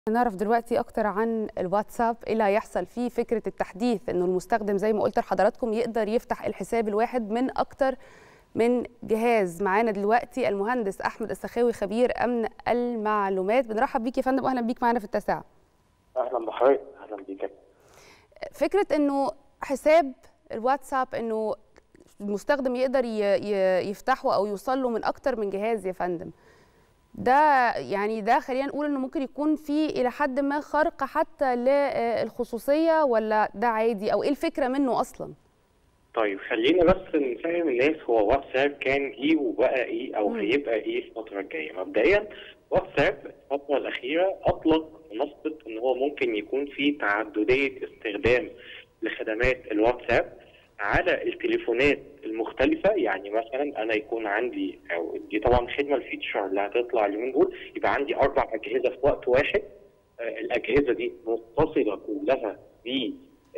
نعرف دلوقتي اكتر عن الواتساب ايه اللي هيحصل فيه فكره التحديث انه المستخدم زي ما قلت لحضراتكم يقدر يفتح الحساب الواحد من اكتر من جهاز معانا دلوقتي المهندس احمد السخاوي خبير امن المعلومات بنرحب بيك يا فندم واهلا بيك معانا في التاسعه اهلا بحضرتك اهلا بيك فكره انه حساب الواتساب انه المستخدم يقدر يفتحه او يوصل له من اكتر من جهاز يا فندم ده يعني ده خلينا نقول انه ممكن يكون في الى حد ما خرق حتى للخصوصيه ولا ده عادي او ايه الفكره منه اصلا؟ طيب خلينا بس نفهم الناس هو واتساب كان ايه وبقى ايه او م. هيبقى ايه الفتره الجايه مبدئيا واتساب الفتره الاخيره اطلق منصه ان هو ممكن يكون في تعدديه استخدام لخدمات الواتساب على التليفونات المختلفة يعني مثلا أنا يكون عندي أو دي طبعا خدمة الفيتشر اللي هتطلع اليومين دول يبقى عندي أربع أجهزة في وقت واحد آه الأجهزة دي متصلة كلها ب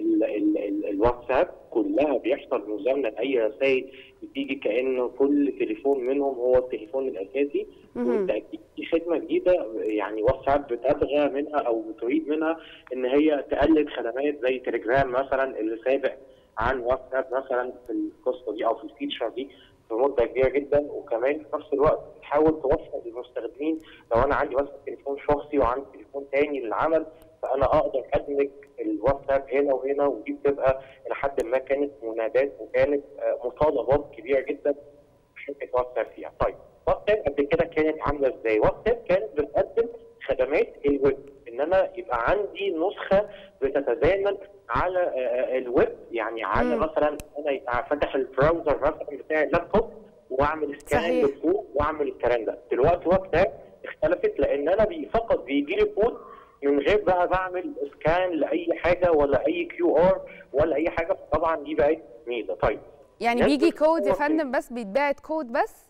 الواتساب كلها بيحصل مزامنه لاي رسائل بتيجي كانه كل تليفون منهم هو التليفون الاساسي والتاكيد دي خدمه جديده يعني واتساب بتبغى منها او بتريد منها ان هي تقلد خدمات زي تليجرام مثلا اللي سابق عن واتساب مثلا في القصه دي او في الفيتشر دي في مده كبيره جدا وكمان في نفس الوقت بتحاول توفر للمستخدمين لو انا عندي مثلا تليفون شخصي وعندي تليفون تاني للعمل فانا اقدر ادمج الواتساب هنا وهنا ودي بتبقى الى حد ما كانت منادات وكانت مطالبات كبيره جدا شركه واتساب فيها. طيب واتساب قبل كده كانت عامله ازاي؟ واتساب كانت بتقدم خدمات الويب ان انا يبقى عندي نسخه بتتزامن على الويب يعني على مم. مثلا انا يبقى فاتح البراوزر مثلا بتاع اللابتوب واعمل سكان للكود واعمل الكلام ده دلوقتي واتساب اختلفت لان انا بي فقط بيجي لي كود من غير بقى بعمل سكان لاي حاجه ولا اي كيو ار ولا اي حاجه فطبعا دي بقت ميزه طيب يعني بيجي كود يا فندم بس بيتبعت كود بس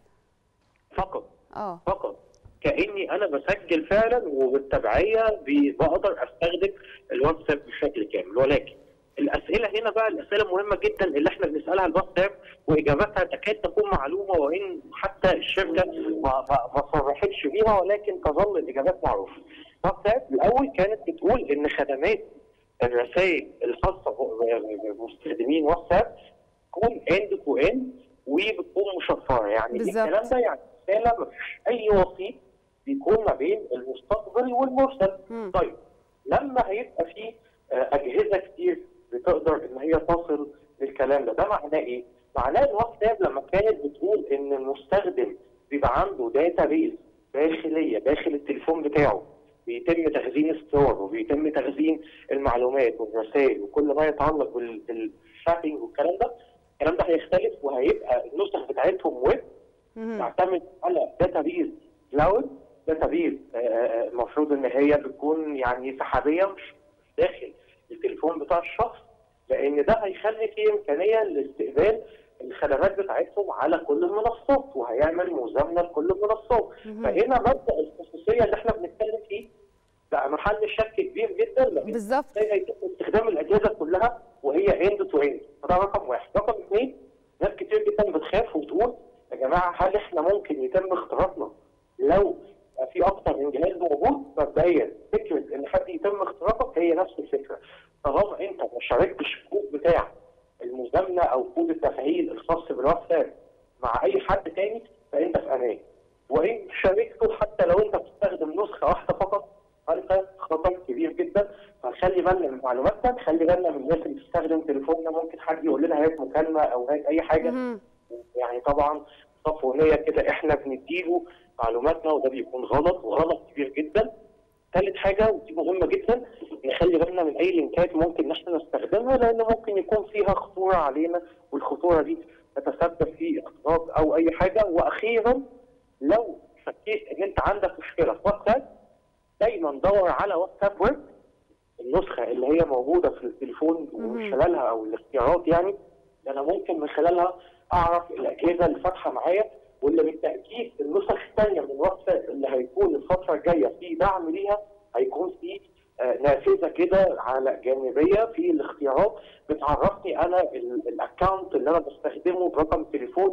فقط اه فقط كاني انا بسجل فعلا وبالتبعيه بقدر استخدم الواتساب بشكل كامل ولكن الاسئله هنا بقى الاسئله المهمه جدا اللي احنا بنسالها الواتساب واجاباتها تكاد تكون معلومه وان حتى الشركه ما, ما صرحتش بيها ولكن تظل الاجابات معروفه. واتساب الاول كانت بتقول ان خدمات الرسائل الخاصه بمستخدمين واتساب تكون اند تو اند وبتكون مشفره يعني الكلام ده يعني رساله ما فيش اي وسيط بيكون ما بين المستقبل والمرسل. م. طيب لما هيبقى في اجهزه كتير بتقدر ان هي تصل للكلام ده، ده معناه ايه؟ معناه ان واتساب لما كانت بتقول ان المستخدم بيبقى عنده داتا بيز داخليه داخل التليفون بتاعه بيتم تخزين الصور وبيتم تخزين المعلومات والرسائل وكل ما يتعلق بالشاتنج والكلام ده الكلام ده هيختلف وهيبقى النسخ بتاعتهم ويب تعتمد على داتا بيز كلاود داتا بيز المفروض ان هي بتكون يعني سحابيه مش داخل التليفون بتاع الشخص لان ده هيخلي فيه امكانيه لاستقبال الخدمات بتاعتهم على كل المنصات وهيعمل مزامنه لكل المنصات فهنا مبدا الخصوصيه اللي احنا بنتكلم فيه بقى محل شك كبير جدا بالظبط ازاي هيتم استخدام الاجهزه كلها وهي اند تو اند فده رقم واحد رقم اثنين ناس كتير جدا بتخاف وتقول يا جماعه هل احنا ممكن يتم اختراقنا لو في اكتر من جهاز موجود مبدئيا فكره ان حد يتم اختراقك هي نفس الفكره طالما انت ما شاركتش الكود بتاع المزامنه او كود التفعيل الخاص بالواتساب مع اي حد تاني فانت في امان وان شاركته حتى لو انت بتستخدم نسخه واحده فقط انت خطر كبير جدا فنخلي بالنا من معلوماتنا نخلي بالنا من الناس اللي بتستخدم تليفوننا ممكن حد يقول لنا هات مكالمه او هات اي حاجه يعني طبعا صفونيه كده احنا بنديله معلوماتنا وده بيكون غلط وغلط كبير جدا. ثالث حاجه ودي مهمه جدا نخلي بالنا من اي لينكات ممكن ان احنا نستخدمها لان ممكن يكون فيها خطوره علينا والخطوره دي تتسبب في اختراق او اي حاجه واخيرا لو شكيت ان انت عندك مشكله في واتساب دايما دور على واتساب ويب النسخه اللي هي موجوده في التليفون ومن خلالها او الاختيارات يعني انا ممكن من خلالها اعرف الاجهزه اللي فاتحه معايا واللي بالتاكيد النسخ الثانيه من واتساب اللي هيكون الفتره الجايه في دعم ليها هيكون في نافذه كده على جانبيه في الاختيارات بتعرفني انا الاكونت اللي انا بستخدمه برقم تليفوني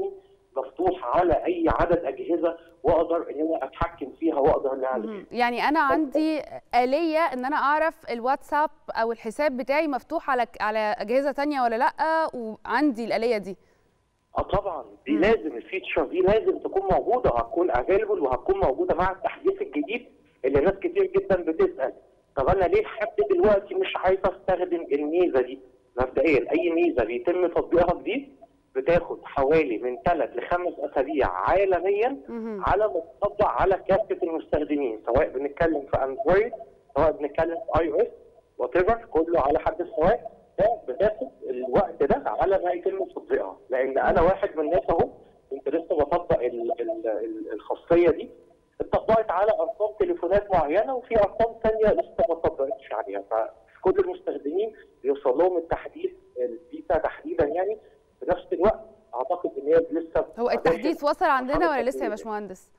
مفتوح على اي عدد اجهزه واقدر ان انا اتحكم فيها واقدر ان اعمل مهم. يعني انا عندي آلية ان انا اعرف الواتساب او الحساب بتاعي مفتوح على على اجهزة تانية ولا لا وعندي الآلية دي اه طبعا دي مم. لازم الفيتشر دي لازم تكون موجوده وهتكون افيلبل وهتكون موجوده مع التحديث الجديد اللي ناس كتير جدا بتسال طب انا ليه لحد دلوقتي مش عايز استخدم الميزه دي مبدئيا اي ميزه بيتم تطبيقها جديد بتاخد حوالي من ثلاث لخمس اسابيع عالميا مهم. على ما تطبق على كافه المستخدمين سواء بنتكلم في اندرويد سواء بنتكلم في اي او اس وات كله على حد السواء ده بتاخد الوقت ده على ما يتم تطبيقها لان انا واحد من الناس اهو كنت لسه بطبق ال- ال- ال- الخاصيه دي اتطبقت على ارقام تليفونات معينه وفي ارقام ثانيه لسه ما اتطبقتش عليها فكل المستخدمين بيوصل لهم التحديث البيتا تحديدا يعني في نفس الوقت اعتقد ان هي لسه هو التحديث وصل عندنا ولا لسه يا مرحلة باشمهندس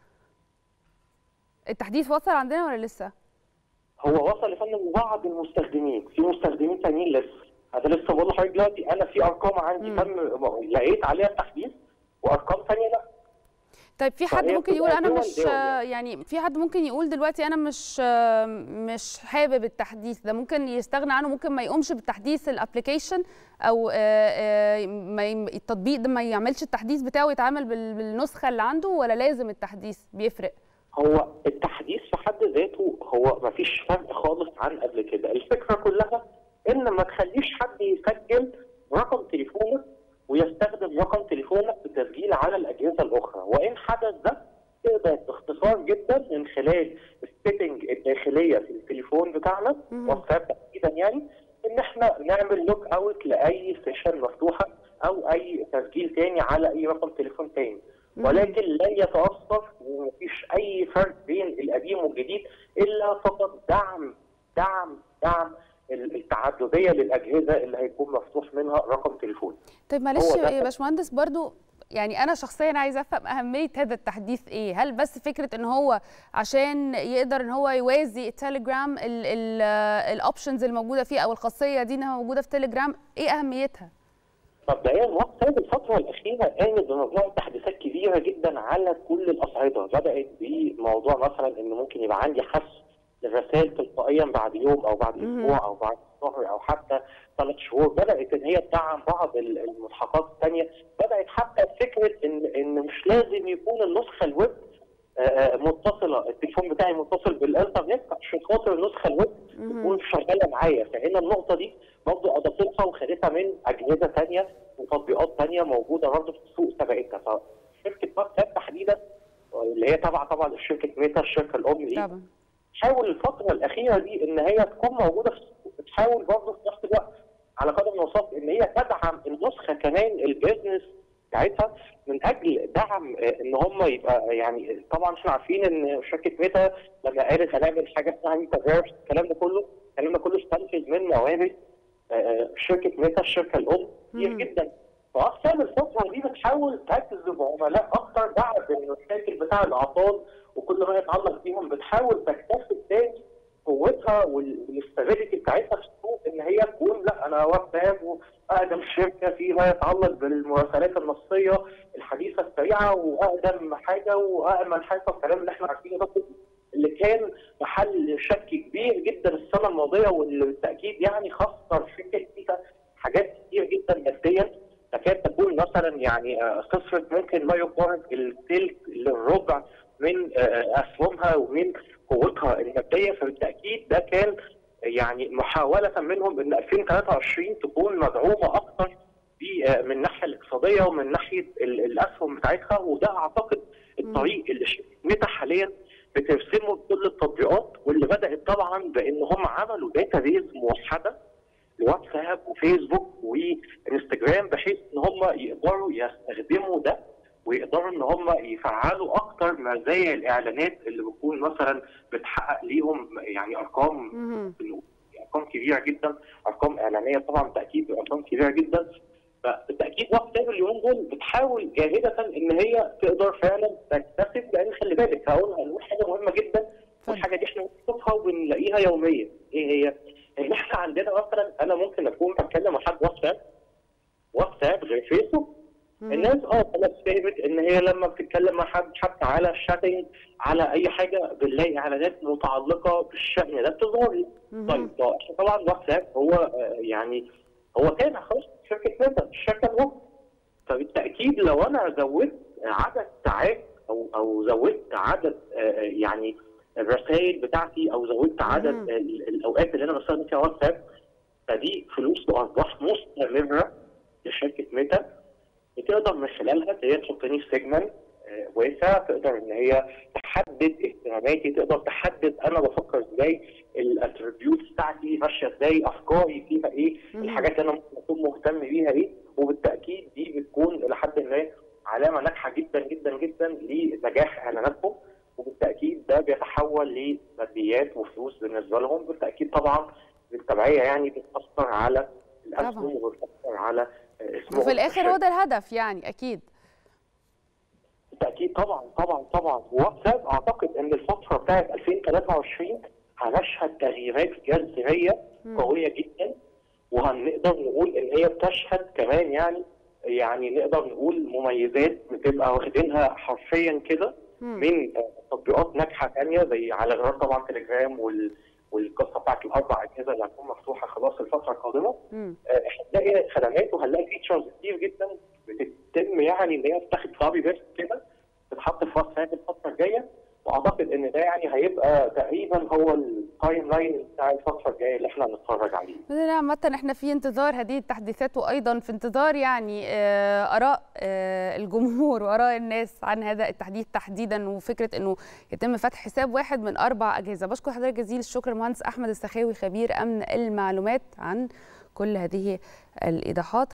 التحديث وصل عندنا ولا لسه هو وصل يا فندم لبعض المستخدمين في مستخدمين تانيين لسه انا لسه بقول لحضرتك دلوقتي انا في ارقام عندي مم. تم لقيت عليها التحديث وارقام ثانيه لا طيب في حد فهي ممكن يقول بتبقى انا دول مش دول يعني. يعني في حد ممكن يقول دلوقتي انا مش آه، مش حابب التحديث ده ممكن يستغنى عنه ممكن ما يقومش بتحديث الابلكيشن او آه، آه، ما يم- التطبيق ده ما يعملش التحديث بتاعه ويتعامل بال- بالنسخه اللي عنده ولا لازم التحديث بيفرق هو التحديث في حد ذاته هو ما فيش فرق خالص عن قبل كده الفكره كلها ان ما تخليش حد يسجل رقم تليفونك ويستخدم رقم تليفونك بتسجيل على الاجهزه الاخرى وان حدث ده تقدر باختصار جدا من خلال السيتنج الداخليه في التليفون بتاعنا مهم. واتساب تحديدا يعني ان احنا نعمل لوك اوت لاي سيشن مفتوحه او اي تسجيل تاني على اي رقم تليفون تاني مهم. ولكن لن يتأثر ومفيش أي فرق بين القديم والجديد إلا فقط دعم دعم دعم التعددية للأجهزة اللي هيكون مفتوح منها رقم تليفون. طيب معلش هو ده يا باشمهندس برضو يعني انا شخصيا عايزه افهم اهميه هذا التحديث ايه هل بس فكره ان هو عشان يقدر ان هو يوازي التليجرام الاوبشنز الموجوده فيه او الخاصيه دي انها موجوده في تليجرام ايه اهميتها مبدئيا واتساب الفترة الأخيرة قامت بمجموعة تحديثات كبيرة جدا على كل الأصعدة، بدأت بموضوع مثلا إن ممكن يبقى عندي حذف للرسائل تلقائيا بعد يوم أو بعد مهم. أسبوع أو بعد شهر أو حتى ثلاث شهور، بدأت إن هي تدعم بعض ال- الملحقات الثانية، بدأت حتى فكرة إن إن مش لازم يكون النسخة الويب آه، آه، متصلة، التليفون بتاعي متصل بالإنترنت عشان خاطر النسخة الويب مهم. تكون شغاله معايا فهنا النقطه دي برضه اضافتها وخدتها من اجهزه ثانيه وتطبيقات ثانيه موجوده برضه في السوق سبقتها فشركه واتساب تحديدا اللي هي تابعه طبعا لشركه ميتا الشركه الام دي طبعا تحاول الفتره الاخيره دي ان هي تكون موجوده في السوق بتحاول برضه في نفس الوقت على قدر المستطاع ان هي تدعم النسخه كمان البيزنس بتاعتها من اجل دعم آه، ان هم يبقى يعني طبعا احنا عارفين ان شركه ميتا لما قالت هنعمل حاجه اسمها ميتا فيرس الكلام ده كله الكلام ده كله استنتج من موارد آه، شركه ميتا الشركه الام كتير مم. جدا فاصلا الفتره دي بتحاول تجذب عملاء اكتر بعد المشاكل بتاع الاعطال وكل ما يتعلق بيهم بتحاول تكتسب تاني قوتها والاستابيليتي بتاعتها في السوق ان هي تكون لا انا واتساب واقدم شركه فيما يتعلق بالمراسلات النصيه الحديثه السريعه واقدم حاجه وامن حاجه والكلام اللي احنا عارفينه ده كله اللي كان محل شك كبير جدا السنه الماضيه واللي بالتاكيد يعني خسر شركه ميتا حاجات كتير جدا ماديا تكاد تكون مثلا يعني آه، خسرت ممكن ما يقارب الثلث للربع من آه، اسهمها ومن قوتها الماديه فبالتاكيد ده كان يعني محاوله منهم ان 2023 تكون مدعومه اكثر ب- آه، من الناحيه الاقتصاديه ومن ناحيه ال- الاسهم بتاعتها وده اعتقد الطريق اللي شركه ميتا حاليا بترسمه لكل التطبيقات واللي بدات طبعا بان هم عملوا داتابيز موحده لواتساب وفيسبوك وانستجرام بحيث ان هم يقدروا يستخدموا ده ويقدروا ان هم يفعلوا اكتر مزايا الاعلانات اللي بتكون مثلا بتحقق ليهم يعني ارقام مهم. ارقام كبيره جدا ارقام اعلانيه طبعا بالتاكيد ارقام كبيره جدا فبالتاكيد واتساب اليومين دول بتحاول جاهده ان هي تقدر فعلا تكتسب لان خلي بالك هقول هنقول حاجه مهمه جدا والحاجه دي احنا بنشوفها وبنلاقيها يوميا ايه هي؟ ان احنا عندنا مثلا انا ممكن اكون بتكلم مع حد واتساب واتساب غير فيسبوك الناس اه خلاص فهمت ان هي لما بتتكلم مع حد حتى على الشاتنج على اي حاجه بنلاقي اعلانات متعلقه بالشأن ده بتظهر لي طيب طبعا واتساب هو آه، يعني هو تابع خلاص شركه ميتا الشركه الام فبالتاكيد لو انا زودت عدد ساعات او او زودت عدد آه، آه، يعني الرسائل بتاعتي او زودت عدد مم. ال- الاوقات اللي انا بستخدم فيها واتساب فدي فلوس وارباح مستمره لشركه ميتا بتقدر من خلالها ان هي تحطني في سيجمنت واسع تقدر ان هي تحدد اهتماماتي تقدر تحدد انا بفكر ازاي الاتريبيوتس بتاعتي ماشيه ازاي افكاري فيها ايه مم. الحاجات اللي انا ممكن اكون مهتم بيها ايه وبالتاكيد دي بتكون الى حد ما علامه ناجحه جدا جدا جدا لنجاح اعلاناتهم وبالتاكيد ده بيتحول لماديات وفلوس بالنسبه لهم بالتاكيد طبعا بالتبعيه يعني بتاثر على الاسهم طبعاً. وبتاثر على آه، اسمهم وفي الاخر هو ده الهدف يعني اكيد بالتاكيد طبعا طبعا طبعا واتساب اعتقد ان الفتره بتاعت 2023 هنشهد تغييرات جذريه مم. قويه جدا وهنقدر نقول ان هي بتشهد كمان يعني يعني نقدر نقول مميزات بتبقى واخدينها حرفيا كده مم. من آه، تطبيقات ناجحه ثانيه زي على غرار طبعا تليجرام وال والقصه بتاعت الاربع اجهزه اللي هتكون مفتوحه خلاص الفتره القادمه مم. آه، هنلاقي خدمات وهنلاقي فيتشرز كتير جدا بتتم يعني ان هي تاخد كوبي بيست كده تتحط في واتساب الفتره الجايه واعتقد ان ده يعني هيبقى تقريبا هو التايم لاين بتاع الفتره الجايه اللي احنا هنتفرج عليه. لا عامة احنا في انتظار هذه التحديثات وايضا في انتظار يعني آه، اراء آه، الجمهور واراء الناس عن هذا التحديث تحديدا وفكره انه يتم فتح حساب واحد من اربع اجهزه بشكر حضرتك جزيل الشكر المهندس احمد السخاوي خبير امن المعلومات عن كل هذه الايضاحات